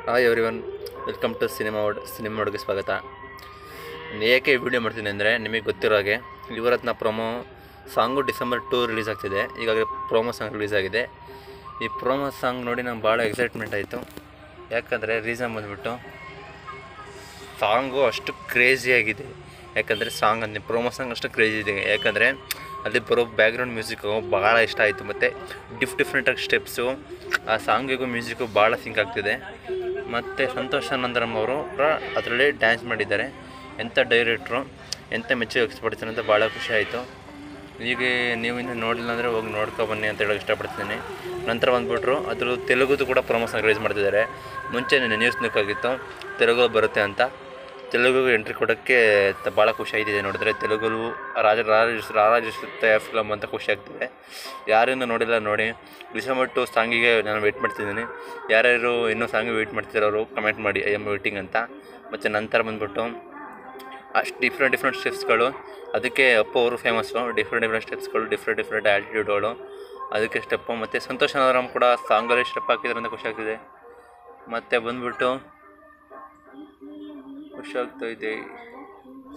hi everyone welcome to cinema word cinema ವರ್ಡ್ಗೆ ಸ್ವಾಗತ ನಾನು ಏಕೆ ವಿಡಿಯೋ ಮಾಡ್ತೀನಿ ಅಂದರೆ ನಿಮಗೆ ಗೊತ್ತಿರೋ ಹಾಗೆ ಇವರತ್ನ promo song December two release ಆಗ್ತಿದೆ ಈಗಾಗಲೇ ಪ್ರೊಮೋ ಸಾಂಗ್ ರಿಲೀಸ್ ಆಗಿದೆ ಈ ಪ್ರೊಮೋ ಸಾಂಗ್ ನೋಡಿ ನಂಗೆ ಭಾಳ ಎಕ್ಸೈಟ್ಮೆಂಟ್ ಆಯಿತು ಯಾಕಂದರೆ ರೀಸನ್ ಬಂದುಬಿಟ್ಟು ಸಾಂಗು ಅಷ್ಟು ಕ್ರೇಜಿಯಾಗಿದೆ ಯಾಕಂದರೆ ಸಾಂಗ್ ಅಂದರೆ ಪ್ರೊಮೋ ಸಾಂಗ್ ಅಷ್ಟು ಕ್ರೇಜಿ ಇದೆ ಯಾಕಂದರೆ ಅಲ್ಲಿ ಬರೋ ಬ್ಯಾಕ್ಗ್ರೌಂಡ್ ಮ್ಯೂಸಿಕ್ಕು ಭಾಳ ಇಷ್ಟ ಆಯಿತು ಮತ್ತು ಡಿಫ್ ಡಿಫ್ರೆಂಟಾಗಿ ಸ್ಟೆಪ್ಸು ಆ ಸಾಂಗಿಗೂ ಮ್ಯೂಸಿಕ್ಕು ಭಾಳ ಸಿಂಕ್ ಆಗ್ತಿದೆ ಮತ್ತು ಸಂತೋಷ್ ಆನಂದರಮ್ ಅವರು ಕೂಡ ಅದರಲ್ಲೇ ಡ್ಯಾನ್ಸ್ ಮಾಡಿದ್ದಾರೆ ಎಂಥ ಡೈರೆಕ್ಟ್ರು ಎಂಥ ಮೆಚ್ಚುಗೆ ವ್ಯಕ್ತಪಡ್ತಾರೆ ಅಂತ ಭಾಳ ಖುಷಿ ಆಯಿತು ಈಗ ನೀವು ಇನ್ನೂ ನೋಡಿಲ್ಲ ಅಂದರೆ ಹೋಗಿ ನೋಡ್ಕೊ ಬನ್ನಿ ಅಂತ ಹೇಳೋಕೆ ಇಷ್ಟಪಡ್ತೀನಿ ನಂತರ ಬಂದುಬಿಟ್ರು ಅದ್ರ ತೆಲುಗುದು ಕೂಡ ಪ್ರೊಮೋ ಸಾಂಗ್ ರಿಲೀಸ್ ಮಾಡ್ತಿದ್ದಾರೆ ಮುಂಚೆ ನೆನ್ನೆ ನ್ಯೂಸ್ ನುಕ್ಕಾಗಿತ್ತು ತೆಲುಗು ಬರುತ್ತೆ ಅಂತ ತೆಲುಗು ಎಂಟ್ರಿ ಕೊಡೋಕ್ಕೆ ತ- ಭಾಳ ಖುಷಿ ಆಯ್ತಿದೆ ನೋಡಿದ್ರೆ ತೆಲುಗು ರಾಜ ರಾಜ ರಾರಾಜಿಸುತ್ತೆ ಫಿಲಮ್ ಅಂತ ಖುಷಿ ಆಗ್ತಿದೆ ಯಾರನ್ನು ನೋಡಿಲ್ಲ ನೋಡಿ ಡಿಸೆಂಬರ್ ಟು ಸಾಂಗಿಗೆ ನಾನು ವೆಯ್ಟ್ ಮಾಡ್ತಿದ್ದೀನಿ ಯಾರ್ಯಾರು ಇನ್ನೂ ಸಾಂಗಿಗೆ ವೆಯ್ಟ್ ಮಾಡ್ತಿರೋರು ಕಮೆಂಟ್ ಮಾಡಿ ಐ ಎಮ್ ವೇಟಿಂಗ್ ಅಂತ ಮತ್ತು ನಂತರ ಬಂದ್ಬಿಟ್ಟು ಅಷ್ಟು ಡಿಫ್ರೆಂಟ್ ಡಿಫ್ರೆಂಟ್ ಸ್ಟೆಪ್ಸ್ಗಳು ಅದಕ್ಕೆ ಅಪ್ಪು ಅವರು ಫೇಮಸ್ಸು ಡಿಫ್ರೆಂಟ್ ಡಿಫ್ರೆಂಟ್ ಸ್ಟೆಪ್ಸ್ಗಳು ಡಿಫ್ರೆಂಟ್ ಡಿಫ್ರೆಂಟ್ ಆ್ಯಟಿಟ್ಯೂಡ್ಗಳು ಅದಕ್ಕೆ ಸ್ಟೆಪ್ಪು ಮತ್ತು ಸಂತೋಷ್ ನಾರಾಯಣ್ ಕೂಡ ಸಾಂಗಲ್ಲಿ ಸ್ಟೆಪ್ ಹಾಕಿದ್ರೆ ಅಂತ ಖುಷಿ ಆಗ್ತಿದೆ ಮತ್ತು ಬಂದ್ಬಿಟ್ಟು ಖುಷಿ ಆಗ್ತಾ ಇದೆ